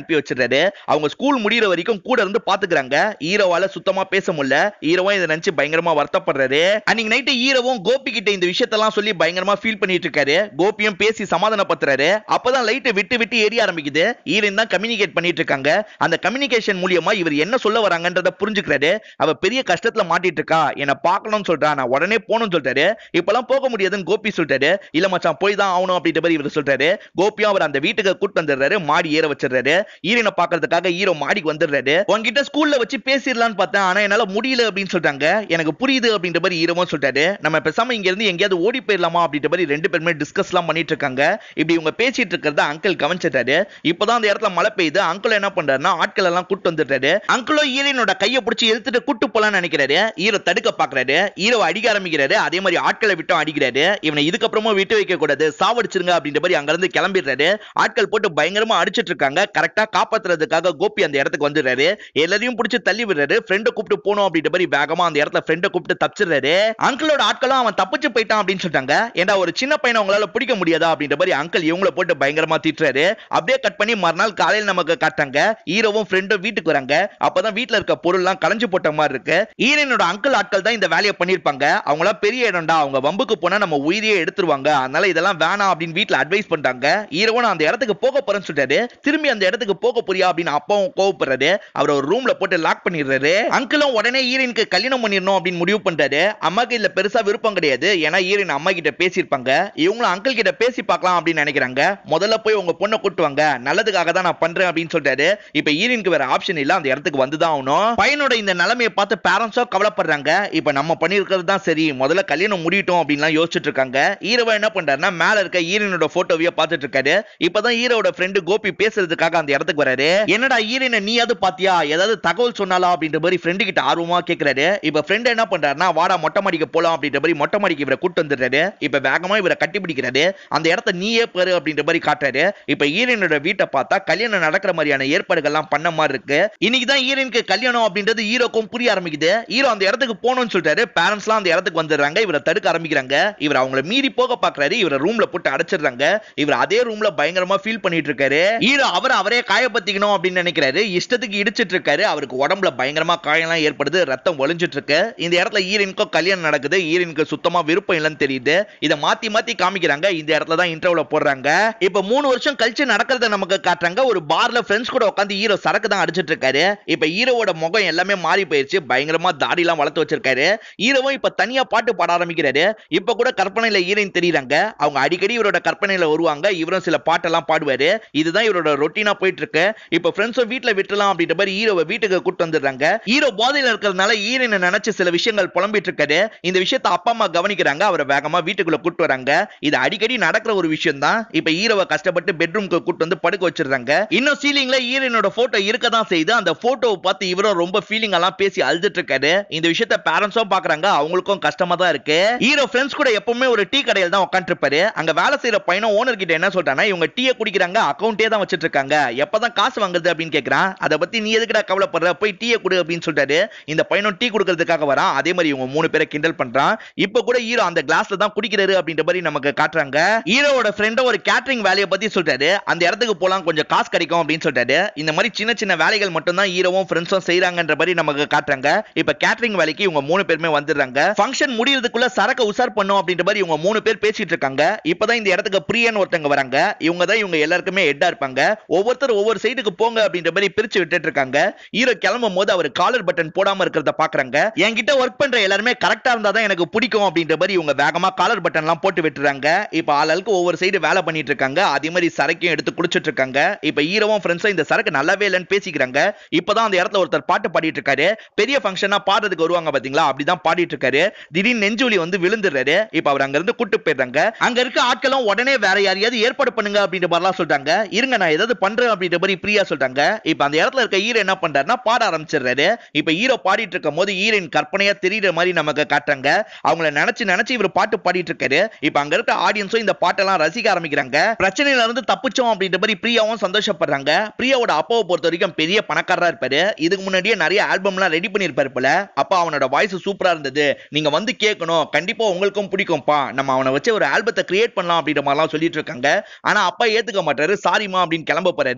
அனுப்பி வச்சிடுறாரு அவங்க ஸ்கூல் முடியிற வரைக்கும் கூட இருந்து பாத்துக்கிறாங்க ஹீரோவால சுத்தமா பேச முடியல ஹீரோவும் இதை நினைச்சு பயங்கரமா வருத்தப்படுறாரு அன்னைக்கு நைட்டு ஹீரோவும் கோபி கிட்ட இந்த விஷயத்தெல்லாம் சொல்லி பயங்கரமா ஃபீல் பண்ணிட்டு இருக்காரு கோபியும் பேசி சமாதானப்படுத்துறாரு அப்பதான் லைட் விட்டு விட்டு எரிய ஆரம்பிக்குது ஹீரோயின் தான் கம்யூனிகேட் பண்ணிட்டு இருக்காங்க அந்த கம்யூனிகேஷன் மூலியமா இவர் என்ன சொல்ல வராங்கன்றத புரிஞ்சுக்கிறாரு அவ பெரிய கஷ்டத்துல மாட்டிட்டு இருக்கா என்ன பார்க்கணும்னு சொல்றா நான் உடனே போகணும்னு சொல்லிட்டாரு இப்பெல்லாம் போக முடியாதுன்னு கோபி சொல்லிட்டாரு இல்ல மச்சான் போய் தான் ஆகணும் அப்படின்ற மாதிரி இவர் சொல்றாரு கோபியும் அவர் அந்த வீட்டுக்கு கூட்டு வந்துடுறாரு மாடி ஏற வச்சிடுறாரு ஹீரோனை பாக்குறதுக்காக ஹீரோ மாடிக்கு வந்துடுறாரு உங்ககிட்ட ஸ்கூல்ல வச்சு பேசிடலாம்னு பார்த்தேன் ஆனா என்னால முடியல அப்படின்னு சொல்றாங்க எனக்கு புரியுது அப்படின்ற மாதிரி ஹீரோவும் சொல்லிட்டாரு நம்ம பேசாம இங்க இருந்து எங்கேயாவது ஓடி போயிடலாமா அப்படின்ற மாதிரி ரெண்டு பேருமே டிஸ்கஸ் எல்லாம் பண்ணிட்டு இருக்காங்க இப்படி இவங்க பேசிட்டு இருக்கிறத அங்கிள் கவனிச்சிட்டாரு இப்பதான் அந்த இடத்துல மழை பெய்யுது அங்கிள் என்ன பண்றாருன்னா ஆட்கள் எல்லாம் கூட்டு வந்துட்டாரு அங்கிளும் ஹீரோனோட கையை பிடிச்சி இழுத்துட்டு கூட்டு போலாம்னு நினைக்கிறாரு ஹீரோ தடுக்க பாக்குறாரு ஹீரோவை அடிக்க ஆரம்பிக்கிறாரு அதே மாதிரி ஆட்களை விட்டும் அடிக்கிறாரு இவனை இதுக்கப்புறமும் விட்டு வைக்க கூடாது சாவடிச்சிருங்க அப்படின்ற மாதிரி அங்க இருந்து கிளம்பிடுறாரு ஆட்கள் போட்டு பயங்கரமா அடிச்சிட்டு இருக்காங்க கரெக்டா காப்பாத்துறதுக்காக கோபி அந்த இடத்துக்கு வந்துடுறாரு எல்லாரையும் பிடிச்சி தள்ளி விடுறாரு ஃப்ரெண்டை கூப்பிட்டு போனோம் அப்படின்ற மாதிரி வேகமா அந்த இடத்துல ஃப்ரெண்டை கூப்பிட்டு தப்பிச்சிடுறாரு அங்கிளோட ஆட்களும் அவன் தப்பிச்சு போயிட்டான் அப்படின்னு சொல்லிட்டாங்க ஏன்டா ஒரு சின்ன பையனை உங்களால பிடிக்க முடியாதா அப்படின்ற மாதிரி அங்கிள் இவங்கள போட்டு பயங்கரமா திட்டுறாரு அப்படியே கட் பண்ணி மறுநாள் காலையில நமக்கு காட்டாங்க ஹீரோவும் ஃப்ரெண்டும் வீட்டுக்கு வராங்க அப்பதான் வீட்டுல இருக்க பொருள்லாம் களைஞ்சு போட்ட மாதிரி இருக்கு ஹீரோனோட அங்கிள் ஆட்கள் தான் இந்த வேலையை பண்ணிருப்பாங்க அவங்களாம் பெரிய இடம்டா அவங்க வம்புக்கு போனா நம்ம உயிரியே எடுத்துருவாங்க அதனால இதெல்லாம் வேணாம் அப்படின்னு வீட்டுல அட்வைஸ் பண்றாங்க ஹீரோவும் நான் அந்த இடத்துக்கு போக போறேன்னு சொல்லிட்டாரு திரும்பி அந்த இடத்துக்கு போக போறியா அப்படின்னு அப்பாவும் கோவப்படுறாரு அவர் ஒரு ரூம்ல போட்டு லாக் பண்ணிடுறாரு அங்கிளும் உடனே ஹீரோயினுக்கு கல்யாணம் பண்ணிடணும் அப்படின்னு முடிவு பண்றாரு அம்மாக்கு இதுல பெருசா விருப்பம் கிடையாது ஏன்னா ஹீரோயின் அம்மா கிட்ட பேசியிருப்பாங்க இவங்களும் அங்கிள் கிட்ட பேசி பார்க்கலாம் அப்படின்னு நினைக்கிறாங்க முதல்ல போய் உங்க பொண்ணை கூட்டு வாங்க நல்லதுக்காக தான் நான் பண்றேன் அப்படின்னு சொல்லிட்டாரு இப்ப ஹீரோயினுக்கு வேற ஆப்ஷன் இல்ல அந்த இடத்துக்கு வந்துதான் ஆகணும் பையனோட இந்த நிலைமையை பார்த்து பேரண்ட்ஸோ கவலைப்படுறாங்க இப்ப நம்ம பண்ணிருக்கிறது தான் சரி முதல்ல கல்யாணம் முடியட்டும் அப்படின்லாம் யோசிச்சுட்டு இருக்காங்க ஹீரோவா என்ன பண்றாருன்னா மேல இருக்க ஹீரோயினோட போட்டோவையே பார்த்துட்டு இருக்காரு இப்பதான் ஹீரோட ஃப்ரெண்டு கோபி பேசுறதுக்காக அந்த இடத்துக்கு வராரு என்னடா ஹீரோயினை நீயாவது பாத்தியா ஏதாவது தகவல் சொன்னாலா அப்படின்ற மாதிரி ஃப்ரெண்டு கிட்ட ஆர்வமா கேக்குறாரு இப்ப ஃப்ரெண்ட் என்ன பண்றாருன்னா வாடா மொட்டை மாடிக்கு போலாம் அப்படின்ற மாதிரி மொட்டை மாடிக்கு இவரை கூட்டு வந்துடுறாரு இப்ப வேகமா இவரை கட்டி பிடிக்கிறாரு அந்த இடத்த நீயே பாரு அப்படின்ற மாதிரி காட்டுறாரு இப்ப ஹீரோயினோட வீட்டை பார்த்தா கல்யாணம் நடக்கிற மாதிரியான ஏற்பாடுகள்லாம் பண்ண மாதிரி இருக்கு இன்னைக்கு தான் ஹீரோயினுக்கு கல்யாணம் அப்படின்றது ஹீரோக்கும் புரிய ஆரம்பிக்குது ஹீரோ அந்த இடத்துக்கு போகணும்னு சொல்லிட்டாரு பேரண்ட்ஸ்லாம் அந்த இடத்துக்கு வந்துடுறாங்க இவரை தடுக்க ஆரம்பிக்கிறாங்க இவர் அவங்கள மீறி போக பாக்குறாரு இவரை ரூம்ல போட்டு அடைச்சிடுறாங்க இவர் அதே ரூம்ல பயங்கரமா ஃபீல் பண்ணிட்டு இருக்காரு ஹீரோ அவர் அவரே காயப்படுத்திக்கணும் அப்படின்னு நினைக்கிறாரு இஷ்டத்துக்கு இடிச்சிட்டு இருக்காரு அவருக்கு உடம்புல பயங்கரமா காயம்லாம் ஏற்படுது ரத்தம் ஒளிஞ்சிட்டு இருக்கு இந்த இடத்துல ஹீரோயினுக்கும் கல்யாணம் நடக்குது ஹீரோயினுக்கு சுத்தமா விருப்பம் இல்லைன்னு தெரியுது இதை மாத்தி மாத்தி காமிக்கிறாங்க இந்த இடத்துல தான் இன்டர்வியூல போடுறாங்க இப்ப மூணு வருஷம் கழிச்சு நடக்கிறத நமக்கு காட்டுறாங்க ஒரு பார்ல ஃப்ரெண்ட்ஸ் கூட உட்காந்து ஹீரோ சரக்கு தான் அடிச்சிட்டு இருக்காரு இப்ப ஹீரோவோட முகம் எல்லாமே மாறி போயிருச்சு பயங்கரமா தாடி எல்லாம் வளர்த்து வச்சிருக்காரு ஹீரோவும் இப்ப தனியா பாட்டு பாட ஆரம்பிக்கிறாரு இப்ப கூட கற்பனையில ஹீரோயின் தெரியுறாங்க அவங்க அடிக்கடி இவரோட கற்பனையில வருவாங்க இவரும் சில பாட்டெல்லாம் பாடுவாரு இதுதான் இவரோட ரொட்டீனா போயிட்டு இருக்கு இப்ப ஃப்ரெண்ட்ஸும் வீட்டுல விட்டுலாம் அப்படின்ற மாதிரி ஹீரோவை வீட்டுக்கு கூட்டு வந்துடுறாங்க ஹீரோ போதையில இருக்கிறதுனால ஹீரோயினை நினைச்சு சில விஷயங்கள் புலம்பிட்டு இருக்காரு இந்த விஷயத்த அப்பா அம்மா கவனிக்கிறாங்க அவரை வேகமா வீட்டுக்குள்ள கூட்டு வராங்க இது அடிக்கடி நடக்கிற ஒரு விஷயம் தான் இப்ப ஹீரோவை கஷ்டப்பட்டு பெட்ரூம்க்கு கூட்டு வந்து படுக்க வச்சிடுறாங்க இன்னும் சீலிங்ல ஹீரோயினோட போட்டோ இருக்க தான் செய்யுது அந்த போட்டோவை பார்த்து இவரும் ரொம்ப ஃபீலிங் எல்லாம் பேசி அழுதுட்டு இருக்காரு இந்த விஷயத்த பேரண்ட்ஸும் பாக்குறாங்க அவங்களுக்கும் கஷ்டமா தான் இருக்கு ஹீரோ ஃப்ரெண்ட்ஸ் கூட எப்பவுமே ஒரு டீ கடையில் தான் உட்காந்துட்டு இருப்பாரு அங்க வேலை செய்யற பையனும் ஓனர் கிட்ட என்ன சொல்றாங்கன்னா இவங்க டீயை குடிக்கிறாங்க அக்கௌண்டே தான் வச்சிட்டு இருக்காங்க எப்பதான் காசு வாங்குறது அப்படின்னு கேக்குறான் அதை பத்தி நீ எதுக்குடா கவலைப்படுற போய் டீயை கொடு அப்படின்னு சொல்லிட்டாரு இந்த பையனும் டீ குடுக்கறதுக்காக வரான் அதே மாதிரி இவங்க மூணு பேரை கிண்டல் பண்றான் இப்ப கூட ஹீரோ அந்த கிளாஸ்ல தான் குடிக்கிறாரு அப்படின்ற மாதிரி நமக்கு காட்டுறாங்க ஹீரோவோட ஃப்ரெண்டும் ஒரு கேட்டரிங் வேலையை பத்தி சொல்றாரு அந்த இடத்துக்கு போலாம் கொஞ்சம் காசு கிடைக்கும் அப்படின்னு சொல்றாரு இந்த மாதிரி சின்ன சின்ன வேலைகள் மட்டும் தான் ஹீரோவும் ஃப்ரெண்ட்ஸும் செய்யறாங்கன்ற மாதிரி நமக்கு காட்டுறாங்க இப்ப கேட்டரிங் வேலைக்கு இவங்க மூணு பேருமே வந்துடுறாங்க ஃபங்க்ஷன் முடியறதுக்குள்ள சரக்கு உசார் பண்ணும் அப்படின்ற மாதிரி இவங்க மூணு பேர் பேசிட்டு இருக்காங்க இப்பதான் இந்த இடத்துக்கு பிரியன் ஒருத்தங்க வராங்க இவங்க தான் இவங்க எல்லாருக்குமே ஹெட்டா இருப்பாங்க ஒவ்வொருத்தர் ஒவ்வொரு சைடுக்கு போங்க அப்படின்ற மாதிரி பிரிச்சு விட்டுட்டு இருக்காங்க ஹீரோ கிளம்பும் போது அவர் காலர் பட்டன் போடாம இருக்கிறத பாக்குறாங்க என்கிட்ட ஒர்க் பண்ற எல்லாருமே கரெக்டா இருந்தா தான் எனக்கு பிடிக்கும் அப்படின்ற மாதிரி இவங்க வேகமா காலர் பட்டன் எல்லாம் போட்டு விட்டுறாங்க இப்ப ஆளுக்கு ஒவ்வொரு சைடு வேலை பண்ணிட்டு இருக்காங்க அதே மாதிரி சரக்கையும் எடுத்து குடிச்சிட்டு இருக்காங்க இப்ப ஹீரோவும் ஃப்ரெண்ட்ஸும் இந்த சரக்கு நல்லாவே இல்லைன்னு பேசிக்கிறாங்க இப்பதான் அந்த இடத்துல ஒருத்தர் பாட்டு பாடிட்டு இருக்காரு பெரிய ஃபங்க்ஷனா பாடுறதுக்கு வருவாங்க பாத்தீங்களா அப்படிதான் பாடிட்டு இருக்காரு திடீர்னு நெஞ்சுவலி வந்து விழுந்துடுறாரு இப்ப அவர் அங்க இருந்து கூட்டு போயிடுறாங்க அங்க இருக்க ஆட்களும் உடனே வேற யாரையாவது ஏற்பாடு பண்ணுங்க அப்படின்ற மாதிரிலாம் சொல்றாங்க இருங்க நான் ஏதாவது பண்றேன் அப்படின்ற மாதிரி பிரியா சொல்றாங்க இப்ப அந்த இடத்துல இருக்க ஹீரோ என்ன பண்றாருன்னா பாட ஆரம்பிச்சிடுறாரு இப்ப ஹீரோ பாடிட்டு இருக்கும் போது ஹீரோயின் கற்பனையா தெரியுற மாதிரி நமக்கு காட்டுறாங்க அவங்கள நினைச்சு நினைச்சு இவர் பாட்டு பாடிட்டு இருக்காரு இப்ப அங்க இருக்க ஆடியன்ஸும் இந்த பாட்டெல்லாம் ரசிக்க ஆரம்பிக்கிறாங்க பிரச்சனையில இருந்து தப்பிச்சோம் அப்படின்ற மாதிரி பிரியாவும் சந்தோஷப்படுறாங்க பிரியாவோட அப்பாவை பொறுத்த வரைக்கும் பெரிய பணக்காரரா இருப்பாரு இதுக்கு முன்னாடியே நிறைய ஆல்பம்லாம் ரெடி பண்ணிருப்பாரு போல அப்பா அவனோட வாய்ஸ் சூப்பரா இருந்தது நீங்க வந்து கேட்கணும் கண்டிப்பா உங்களுக்கும் பிடிக்கும்பா நம்ம அவனை வச்சு ஒரு ஆல்பத்தை கிரியேட் பண்ணலாம் அப்படின்ற மாதிரிலாம் சொல்லிட்டு இருக்காங்க ஆனா அப்பா ஏத்துக்க மாட்டாரு சாரிமா அப்படின்னு கிளம்ப போறாரு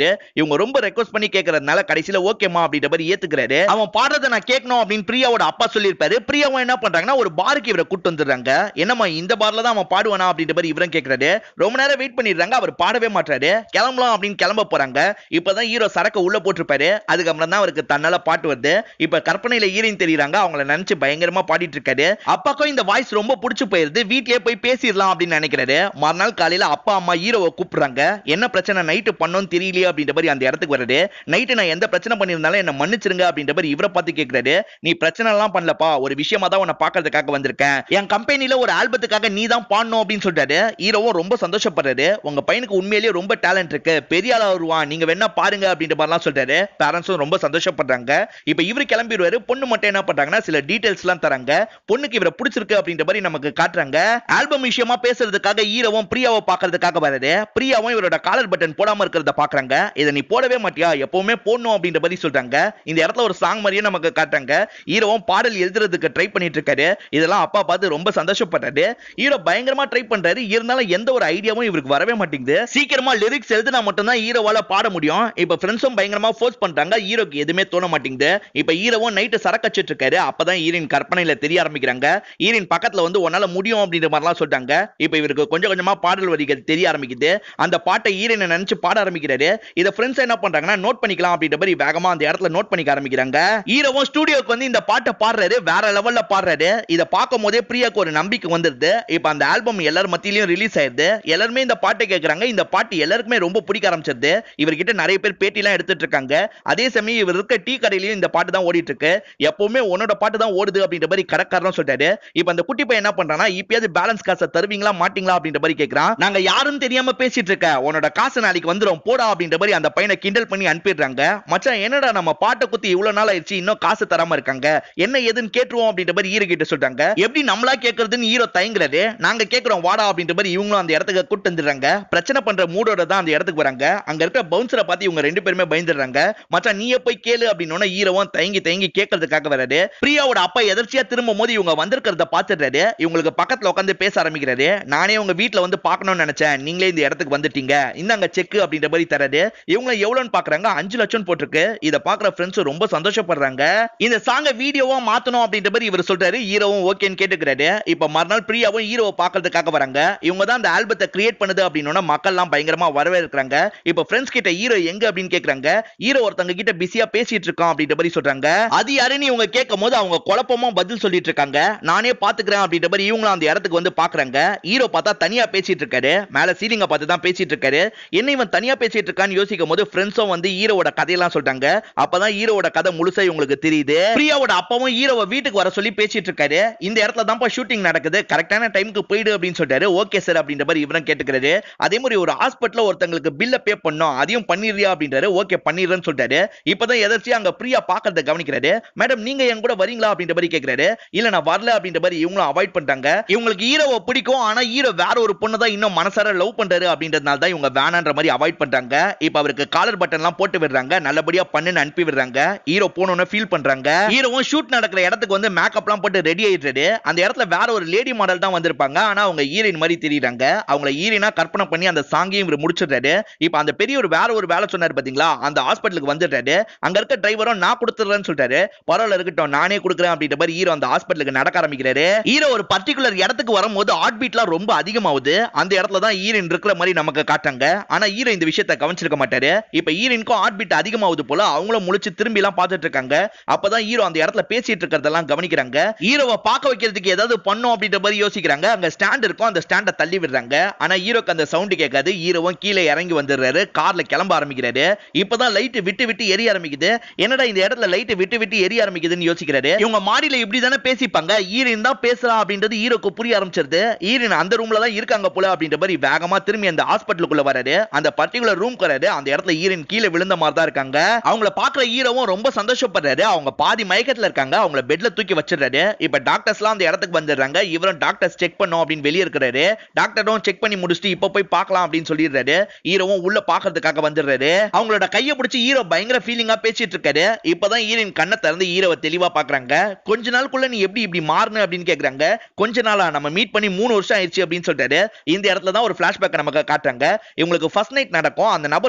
சொல்றாரு இவங்க ரொம்ப ரெக்வஸ்ட் பண்ணி கேட்கறதுனால கடைசியில ஓகேமா அப்படின்ற மாதிரி ஏத்துக்கிறாரு அவன் பாடுறதை நான் கேட்கணும் அப்படின்னு பிரியாவோட அப்பா சொல்லியிருப்பாரு பிரியாவும் என்ன பண்றாங்கன்னா ஒரு பாருக்கு இவரை கூட்டு வந்துடுறாங்க என்னம்மா இந்த பார்ல தான் அவன் பாடுவானா அப்படின்ற மாதிரி இவரும் கேட்கறாரு ரொம்ப நேரம் வெயிட் பண்ணிடுறாங்க அவர் பாடவே மாட்டாரு கிளம்பலாம் அப்படின்னு கிளம்ப போறாங்க இப்பதான் ஹீரோ சரக்கு உள்ள போட்டிருப்பாரு அதுக்கப்புறம் தான் அவருக்கு தன்னால பாட்டு வருது இப்ப கற்பனையில ஹீரோயின் தெரியுறாங்க அவங்கள நினைச்சு பயங்கரமா பாடிட்டு இருக்காரு அப்பாக்கும் இந்த வாய்ஸ் ரொம்ப பிடிச்சு போயிருது வீட்லயே போய் பேசிடலாம் அப்படின்னு நினைக்கிறாரு மறுநாள் காலையில அப்பா அம்மா ஹீரோவை கூப்பிடுறாங்க என்ன பிரச்சனை நைட்டு பண்ணோம்னு தெரியலையே அப்படின்ற மாதிரி அந்த இடத்துக்கு வருது நைட்டு நான் எந்த பிரச்சனை பண்ணியிருந்தாலும் என்ன மன்னிச்சிருங்க அப்படின்ற மாதிரி இவரை பார்த்து கேட்கிறாரு நீ பிரச்சனை எல்லாம் பண்ணலப்பா ஒரு விஷயமா தான் உன்னை பாக்குறதுக்காக வந்திருக்கேன் என் கம்பெனில ஒரு ஆல்பத்துக்காக நீ தான் பாடணும் அப்படின்னு சொல்றாரு ஹீரோவும் ரொம்ப சந்தோஷப்படுறாரு உங்க பையனுக்கு உண்மையிலேயே ரொம்ப டேலண்ட் இருக்கு பெரிய ஆளா வருவான் நீங்க வேணா பாருங்க அப்படின்ற மாதிரிலாம் சொல்றாரு பேரண்ட்ஸும் ரொம்ப சந்தோஷப்படுறாங்க இப்ப இவரு கிளம்பிடுவாரு பொண்ணு மட்டும் என்ன பண்றாங்கன்னா சில டீடைல்ஸ் எல்லாம் தராங்க பொண்ணுக்கு இவரை பிடிச்சிருக்கு அப்படின்ற மாதிரி நமக்கு காட்டுறாங்க ஆல்பம் விஷயமா பேசுறதுக்காக ஹீரோவும் பிரியாவை பாக்குறதுக்காக வராரு பிரியாவும் இவரோட காலர் பட்டன் போடாம இருக்கிறத பாக்குறாங்க இதை நீ போடவே மாட்டியா எப்பவுமே போடணும் அப்படின்ற மாதிரி சொல்றாங்க இந்த இடத்துல ஒரு சாங் மாதிரியே நமக்கு காட்டுறாங்க ஹீரோவும் பாடல் எழுதுறதுக்கு ட்ரை பண்ணிட்டு இருக்காரு இதெல்லாம் அப்பா பார்த்து ரொம்ப சந்தோஷப்படுறாரு ஹீரோ பயங்கரமா ட்ரை பண்றாரு இருந்தாலும் எந்த ஒரு ஐடியாவும் இவருக்கு வரவே மாட்டேங்குது சீக்கிரமா லிரிக்ஸ் எழுதினா மட்டும்தான் ஹீரோவால பாட முடியும் இப்ப ஃப்ரெண்ட்ஸும் பயங்கரமா ஃபோர்ஸ் பண்றாங்க ஹீரோக்கு எதுவுமே தோண மாட்டேங்குது இப்ப ஹீரோவும் நைட்டு சரக்கச்சிட்டு இருக்காரு அப்பதான் ஹீரோயின் கற்பனையில தெரிய ஆரம்பிக்கிறாங்க ஹீரோயின் பக்கத்துல வந்து உன்னால முடியும் அப்படின்ற மாதிரிலாம் சொல்லிட்டாங்க இப்ப இவருக்கு கொஞ்சம் கொஞ்சமா பாடல் வரிகள் தெரிய ஆரம்பிக்குது அந்த பாட்டை ஹீரோயினை நினைச்சு பாட ஆரம்பிக்கிறாரு இத ஃப்ரெண்ட்ஸ் என்ன பண்றாங்கன்னா நோட் பண்ணிக்கலாம் அப்படின்ற மாதிரி வேகமா அந்த இடத்துல நோட் பண்ணிக்க ஆரம்பிக்கிறாங்க ஹீரோவும் ஸ்டுடியோக்கு வந்து இந்த பாட்டை பாடுறாரு வேற லெவல்ல பாடுறாரு இத பார்க்கும் போதே பிரியாக்கு ஒரு நம்பிக்கை வந்துருது இப்ப அந்த ஆல்பம் எல்லார் மத்தியிலயும் ரிலீஸ் ஆயிருது எல்லாருமே இந்த பாட்டை கேட்கறாங்க இந்த பாட்டு எல்லாருக்குமே ரொம்ப பிடிக்க ஆரம்பிச்சிருது இவர்கிட்ட நிறைய பேர் பேட்டி எல்லாம் எடுத்துட்டு இருக்காங்க அதே சமயம் இவர் இருக்க டீ கடையிலயும் இந்த பாட்டு தான் ஓடிட்டு இருக்கு எப்பவுமே உன்னோட பாட்டு தான் ஓடுது அப்படின்ற மாதிரி கடைக்காரனும் சொல்றாரு இப்ப அந்த குட்டி பையன் என்ன பண்றானா இப்பயாவது பேலன்ஸ் காசை தருவீங்களா மாட்டீங்களா அப்படின்ற மாதிரி கேக்குறான் நாங்க யாரும் தெரியாம பேசிட்டு இருக்க உன்னோட காசு நாளைக்கு வந்துரும் போடா அப்படின்ற மாதிரி அந்த பையனை கிண்டல் பண்ணி அனுப்பிடுறாங்க மச்சான் என்னடா நம்ம பாட்டை குத்தி இவ்வளவு நாள் ஆயிடுச்சு இன்னும் காசு தராம இருக்காங்க என்ன ஏதுன்னு கேட்டுருவோம் அப்படின்ற மாதிரி ஹீரோ கிட்ட சொல்றாங்க எப்படி நம்மளா கேக்குறதுன்னு ஹீரோ தயங்குறாரு நாங்க கேக்குறோம் வாடா அப்படின்ற மாதிரி இவங்களும் அந்த இடத்துக்கு கூட்டு வந்துடுறாங்க பிரச்சனை பண்ற மூடோட தான் அந்த இடத்துக்கு வராங்க அங்க இருக்க பவுன்சரை பார்த்து இவங்க ரெண்டு பேருமே பயந்துடுறாங்க மச்சான் நீயே போய் கேளு அப்படின்னு ஹீரோவும் தயங்கி தயங்கி கேட்கறதுக்காக வராரு பிரியாவோட அப்பா எதர்ச்சியா திரும்பும் போது இவங்க வந்திருக்கிறத பார்த்துடுறாரு இவங்களுக்கு பக்கத்துல உட்காந்து பேச ஆரம்பிக்கிறாரு நானே உங்க வீட்ல வந்து பார்க்கணும்னு நினைச்சேன் நீங்களே இந்த இடத்துக்கு வந்துட்டீங்க இந்தாங்க செக் அப்படின்ற மாதிரி தராரு இவங்க எவ்வளவுன்னு பாக்குறாங்க அஞ்சு லட்சம் போட்டிருக்கு இத பாக்குற ஃப்ரெண்ட்ஸ் ரொம்ப சந்தோஷப்படுறாங்க இந்த சாங்க வீடியோவா மாத்தணும் அப்படின்ற மாதிரி இவர் சொல்றாரு ஹீரோவும் ஓகேன்னு கேட்டுக்கிறாரு இப்ப மறுநாள் பிரியாவும் ஹீரோவை பாக்குறதுக்காக வராங்க இவங்க தான் அந்த ஆல்பத்தை கிரியேட் பண்ணுது அப்படின்னா மக்கள் எல்லாம் பயங்கரமா வரவேற்கிறாங்க இப்ப ஃப்ரெண்ட்ஸ் கிட்ட ஹீரோ எங்க அப்படின்னு கேக்குறாங்க ஹீரோ ஒருத்தங்க கிட்ட பிஸியா பேசிட்டு இருக்கான் அப்படின்ற மாதிரி சொல்றாங்க அது யாருன்னு இவங்க கேட்கும் போது அவங்க குழப்பமா பதில் சொல்லிட்டு இருக்காங்க நானே பாத்துக்கிறேன் அப்படின்ற மாதிரி இவங்களும் அந்த இடத்துக்கு வந்து பாக்குறாங்க ஹீரோ பார்த்தா தனியா பேசிட்டு இருக்காரு மேல சீலிங்க பார்த்து தான் பேசிட்டு இருக்காரு என்ன இவன் தனியா பேசிட்டு இருக்கான்னு யோசிக்கும் போது ஃப்ரெண்ட்ஸும் வந்து ஹீரோவோட கதையெல்லாம் சொல்றாங்க அப்பதான் ஹீரோவோட கதை முழுசா இவங்களுக்கு தெரியுது பிரியாவோட அப்பாவும் ஹீரோவை வீட்டுக்கு வர சொல்லி பேசிட்டு இருக்காரு இந்த இடத்துல தான்ப்பா ஷூட்டிங் நடக்குது கரெக்டான டைமுக்கு போயிடு அப்படின்னு சொல்றாரு ஓகே சார் அப்படின்ற மாதிரி இவரும் கேட்டுக்கிறாரு அதே மாதிரி ஒரு ஹாஸ்பிட்டல்ல ஒருத்தங்களுக்கு பில்ல பே பண்ணோம் அதையும் பண்ணிடுறியா அப்படின்றாரு ஓகே பண்ணிடுறேன்னு சொல்றாரு இப்பதான் எதாச்சும் அங்க பிரியா பாக்குறத கவனிக்கிறாரு மேடம் நீங்க என் கூட வரீங்களா அப்படின்ற மாதிரி கேக்குறாரு இல்ல நான் வரல அப்படின்ற மாதிரி இவங்களும் அவாய்ட் பண்றாங்க இவங்களுக்கு ஹீரோவை பிடிக்கும் ஆனா ஹீரோ வேற ஒரு பொண்ணு தான் இன்னும் மனசார லவ் பண்றாரு அப்படின்றதுனால தான் இவங்க வேணான்ற மாதிரி அவாய்ட் பண்றாங்க இப்ப அவருக்கு காலர் பட்டன் எல்லாம் போட்டு விடுறாங்க நல்லபடியா பண்ணுன்னு அனுப்பி விடுறாங்க ஹீரோ போனோன்னு ஃபீல் பண்றாங்க ஹீரோவும் ஷூட் நடக்கிற இடத்துக்கு வந்து மேக்கப் எல்லாம் போட்டு ரெடி ஆயிடுறாரு அந்த இடத்துல வேற ஒரு லேடி மாடல் தான் வந்திருப்பாங்க ஆனா அவங்க ஹீரோயின் மாதிரி தெரியுறாங்க அவங்கள ஹீரோயினா கற்பனை பண்ணி அந்த சாங்கையும் இவர் முடிச்சிடுறாரு இப்ப அந்த பெரிய ஒரு வேற ஒரு வேலை சொன்னாரு பாத்தீங்களா அந்த ஹாஸ்பிட்டலுக்கு வந்துடுறாரு அங்க இருக்க டிரைவரும் நான் கொடுத்துறேன்னு சொல்லிட்டாரு பரவாயில்ல இருக்கட்டும் நானே கொடுக்குறேன் அப்படின்ற மாதிரி ஹீரோ அந்த ஹாஸ்பிட்டலுக்கு நடக்க ஆரம்பிக்கிறாரு ஹீரோ ஒரு பர்டிகுலர் இடத்துக்கு வரும்போது ஹார்ட் பீட்லாம் ரொம்ப அதிகமாகுது அந்த இடத்துல தான் ஹீரோயின் இருக்கிற மாதிரி நமக்கு காட்டாங்க ஆனா ஹீரோ இந்த விஷயத்தை கவனிச்சிருக்க மாட்டாரு இப்ப ஹீரோயினுக்கும் ஹார்ட் பீட் அதிகமாகுது போல அவங்களும் முழிச்சு திரும்பி எல்லாம் பார்த்துட்டு இருக்காங்க அப்பதான் ஹீரோ அந்த இடத்துல பேசிட்டு இருக்கிறதெல்லாம் கவனிக்கிறாங்க ஹீரோவை பார்க்க வைக்கிறதுக்கு ஏதாவது பண்ணும் அப்படின்ற மாதிரி யோசிக்கிறாங்க அங்க ஸ்டாண்ட் இருக்கும் அந்த ஸ்டாண்டை தள்ளி விடுறாங்க ஆனா ஹீரோக்கு அந்த சவுண்ட் கேட்காது ஹீரோவும் கீழே இறங்கி வந்துடுறாரு கார்ல கிளம்ப ஆரம்பிக்கிறாரு இப்பதான் லைட் விட்டு விட்டு எரிய ஆரம்பிக்குது என்னடா இந்த இடத்துல லைட் விட்டு விட்டு எரிய ஆரம்பிக்குதுன்னு யோசிக்கிறாரு இவங்க மாடியில இப்படி தானே பேசிப்பாங்க ஈரின் தான் பேசுறா அப்படின்றது ஹீரோக்கு புரிய ஆரம்பிச்சிருது ஈரின் அந்த ரூம்ல தான் இருக்காங்க போல அப்படின்ற மாதிரி வேகமா திரும்பி அந்த ஹாஸ்பிட்டலுக்குள்ள வராரு அந்த பர்டிகுலர் ரூம் வராரு அந்த இடத்துல ஈரின் கீழே விழுந்த மாதிரி தான் இருக்காங்க அவங்கள பாக்குற ஹீரோவும் ரொம்ப சந்தோஷப்படுறாரு அவங்க பாதி மயக்கத்துல இருக்காங்க அவங்கள பெட்ல தூக்கி வச்சிடுறாரு இப்ப டாக்டர்ஸ்லாம் அந்த இடத்துக்கு வந்துடுறாங்க இவரும் டாக்டர்ஸ் செக் பண்ணோம் அப்படின்னு வெளியே இருக்கிறாரு டாக்டரும் செக் பண்ணி முடிச்சுட்டு இப்ப போய் பார்க்கலாம் அப்படின்னு சொல்லிடுறாரு ஹீரோவும் உள்ள பாக்குறதுக்காக வந்துடுறாரு அவங்களோட கையை பிடிச்சி ஹீரோ பயங்கர ஃபீலிங்கா பேசிட்டு இருக்காரு இப்பதான் ஹீரோயின் கண்ணை திறந்து ஹீரோவை தெளிவா பாக்குறாங்க கொஞ்ச நாளுக்குள்ள நீ எப்படி இப்படி மாறுன அப்படின்னு கேக்குறாங்க கொஞ்ச நாளா நம்ம மீட் பண்ணி மூணு வருஷம் ஆயிடுச்சு அப்படின்னு சொல்றாரு இந்த இடத்துல தான் ஒரு பிளாஷ்பேக் நமக்கு காட்டுறாங்க இவங்களுக்கு ஃபர்ஸ்ட் நைட் நடக்கும் அந்த நபர்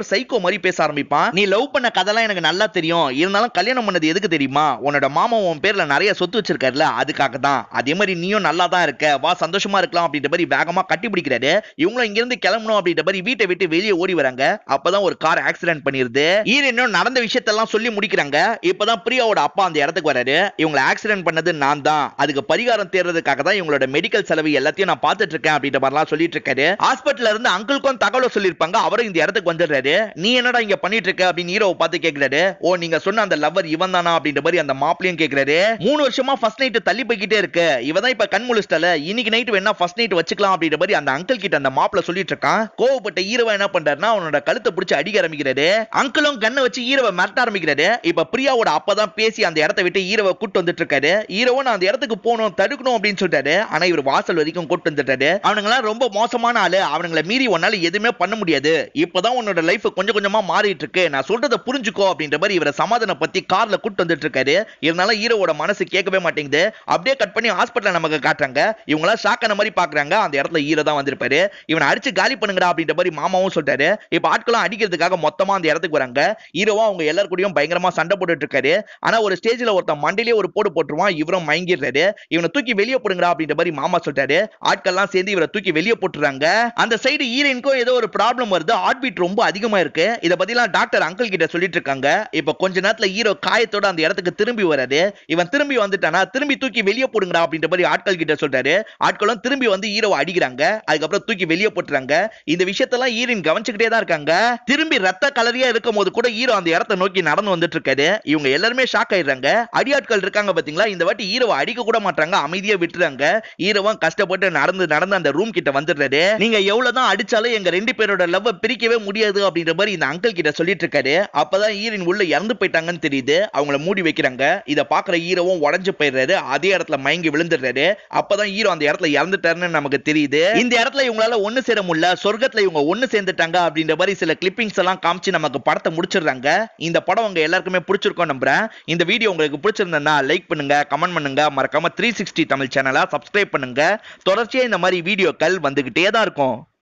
சைக்கோ மாதிரி பேச ஆரம்பிப்பான் நீ லவ் பண்ண கதைலாம் எனக்கு நல்லா தெரியும் இருந்தாலும் கல்யாணம் பண்ணது எதுக்கு தெரியுமா உன்னோட மாமா உன் பேர்ல நிறைய சொத்து வச்சிருக்காருல அதுக்காக தான் அதே மாதிரி நீயும் நல்லா தான் இருக்க வா சந்தோஷமா இருக்கலாம் அப்படின்ற மாதிரி வேகமா கட்டி பிடிக்கிறாரு இவங்களும் இங்க இருந்து கிளம்பணும் அப்படின்ற மாதிரி வீட்டை விட்டு வெளியே ஓடி வராங்க அப்பதான் ஒரு கார் ஆக்சிடென்ட் பண்ணிருது ஈரனும் நடந்த விஷயத்தெல்லாம் சொல்லி முடிக்கிறாங்க இப்பதான் பிரியாவோட அப்பா அந்த இடத்துக்கு வராரு இவங்களை ஆக்சிடென்ட் பண்ணது நான் தான் அதுக்கு பரிகாரம் தேடுறதுக்காக தான் இவங்களோட மெடிக்கல் செலவு எல்லாத்தையும் நான் பார்த்துட்டு இருக்கேன் அப்படின்ற மாதிரிலாம் சொல்லிட்டு இருக்காரு ஹாஸ்பிட்டல்ல இருந்து அங்கிளுக்கும் தகவல் சொல்லியிருப்பாங்க அவரும் இந்த இடத்துக்கு வந்துடுறாரு நீ என்னடா இங்க பண்ணிட்டு இருக்க அப்படின்னு ஹீரோவை பார்த்து கேக்குறாரு ஓ நீங்க சொன்ன அந்த லவர் இவன் தானா அப்படின்ற மாதிரி அந்த மாப்பிளையும் கேக்குறாரு மூணு வருஷமா ஃபர்ஸ்ட் நைட் தள்ளி போய்கிட்டே இருக்கு இவ தான் இப்ப கண் முழிச்சிட்டல இன்னைக்கு நைட் வேணா ஃபர்ஸ்ட் நைட் வச்சுக்கலாம் அப்படின்ற மாதிரி அந்த அங்கிள் கிட்ட அந்த மாப்பிள சொல்லிட்டு இருக்கான் கோவப்பட்ட ஹீரோவை என்ன பண்றாருன்னா அவனோட கழுத்தை பிடிச்சு அடிக்க ஆரம்பிக்கிறாரு அங்கிளும் கண்ணை வச்சு ஹீரோவை மிரட்ட ஆரம்பிக்கிறாரு இப்ப பிரியாவோட அப்பதான் பேசி அந்த இடத்த விட்டு ஹீரோவை கூட்டு வந்துட்டு இருக்காரு ஹீரோவை நான் அந்த இடத்துக்கு போகணும் தடுக்கணும் அப்படின்னு சொல்லிட்டாரு ஆனா இவர் வாசல் வரைக்கும் கூட்டு வந்துட்டாரு அவனுங்களாம் ரொம்ப மோசமான ஆளு அவனுங்களை மீறி உன்னால எதுவுமே பண்ண முடியாது இப்பதான் உன்னோட லைஃப் கொஞ்சம் கொஞ்சமா மாறிட்டு இருக்கு நான் சொல்றதை புரிஞ்சுக்கோ அப்படின்ற மாதிரி இவரை சமாதானம் பத்தி கார்ல கூட்டு வந்துட்டு இருக்காரு இருந்தாலும் ஹீரோவோட மனசு கேட்கவே மாட்டேங்குது அப்படியே கட் பண்ணி ஹாஸ்பிட்டல் நமக்கு காட்டுறாங்க இவங்களா ஷாக் ஆன மாதிரி பாக்குறாங்க அந்த இடத்துல ஹீரோ தான் வந்திருப்பாரு இவனை அடிச்சு காலி பண்ணுங்கடா அப்படின்ற மாதிரி மாமாவும் சொல்லிட்டாரு இப்ப ஆட்களும் அடிக்கிறதுக்காக மொத்தமா அந்த இடத்துக்கு வராங்க ஹீரோவா அவங்க எல்லார் கூடயும் பயங்கரமா சண்டை போட்டுட்டு இருக்காரு ஆனா ஒரு ஸ்டேஜ்ல ஒருத்தன் மண்டிலேயே ஒரு போடு போட்டுருவான் இவரும் மயங்கிடுறாரு இவனை தூக்கி வெளியே போடுங்கடா அப்படின்ற மாதிரி மாமா சொல்லிட்டாரு ஆட்கள்லாம் சேர்ந்து இவரை தூக்கி வெளியே போட்டுறாங்க அந்த சைடு ஹீரோயினுக்கும் ஏதோ ஒரு ப்ராப்ளம் வருது ஹார்ட் பீட் ரொம்ப அதிகமா இருக்கு இத பத்திலாம் டாக்டர் அங்கிள் கிட்ட சொல்லிட்டு இருக்காங்க இப்ப கொஞ்ச நேரத்துல ஹீரோ காயத்தோட அந்த இடத்துக்கு திரும்பி வராரு இவன் திரும்பி வந்துட்டானா திரும்பி தூக்கி வெளியே போடுங்கடா அப்படின்ற மாதிரி ஆட்கள் கிட்ட சொல்றாரு ஆட்களும் திரும்பி வந்து ஹீரோவை அடிக்கிறாங்க அதுக்கப்புறம் தூக்கி வெளியே போட்டுறாங்க இந்த விஷயத்தெல்லாம் ஹீரோயின் கவனிச்சுக்கிட்டே தான் இருக்காங்க திரும்பி ரத்த கலரியா இருக்கும் போது கூட ஹீரோ அந்த இடத்தை நோக்கி நடந்து வந்துட்டு இருக்காரு இவங்க எல்லாருமே ஷாக் ஆயிடுறாங்க அடியாட்கள் இருக்காங்க பாத்தீங்களா இந்த வாட்டி ஹீரோவை அடிக்க கூட மாட்டாங்க அமைதியா விட்டுறாங்க ஹீரோவும் கஷ்டப்பட்டு நடந்து நடந்து அந்த ரூம் கிட்ட வந்துடுறாரு நீங்க எவ்வளவுதான் அடிச்சாலும் எங்க ரெண்டு பேரோட லவ் பிரிக்கவே முடியாது அப்படின்ற மாதிரி இந்த அங்கிள் கிட்ட சொல்லிட்டு இருக்காரு அப்பதான் ஹீரோயின் உள்ள இறந்து போயிட்டாங்கன்னு தெரியுது அவங்கள மூடி வைக்கிறாங்க இத பாக்குற ஹீரோவும் உடஞ்சு போயிடுறாரு அதே இடத்துல மயங்கி விழுந்துடுறாரு அப்பதான் ஹீரோ அந்த இடத்துல இறந்துட்டாருன்னு நமக்கு தெரியுது இந்த இடத்துல இவங்களால ஒண்ணு சேர முடியல சொர்க்கத்துல இவங்க ஒண்ணு சேர்ந்துட்டாங்க அப்படின்ற மாதிரி சில கிளிப்பிங்ஸ் எல்லாம் காமிச்சு நமக்கு படத்தை முடிச்சிடுறாங்க இந்த படம் உங்க எல்லாருக்குமே பிடிச்சிருக்கும் நம்புறேன் இந்த வீடியோ உங்களுக்கு பிடிச்சிருந்தா லைக் பண்ணுங்க கமெண்ட் பண்ணுங்க மறக்காம த்ரீ சிக்ஸ்டி தமிழ் சேனலை சப்ஸ்கிரைப் பண்ணுங்க தொடர்ச்சியா இந்த மாதிரி வீடியோக்கள் வந்துகிட்டே தான் இருக்கும்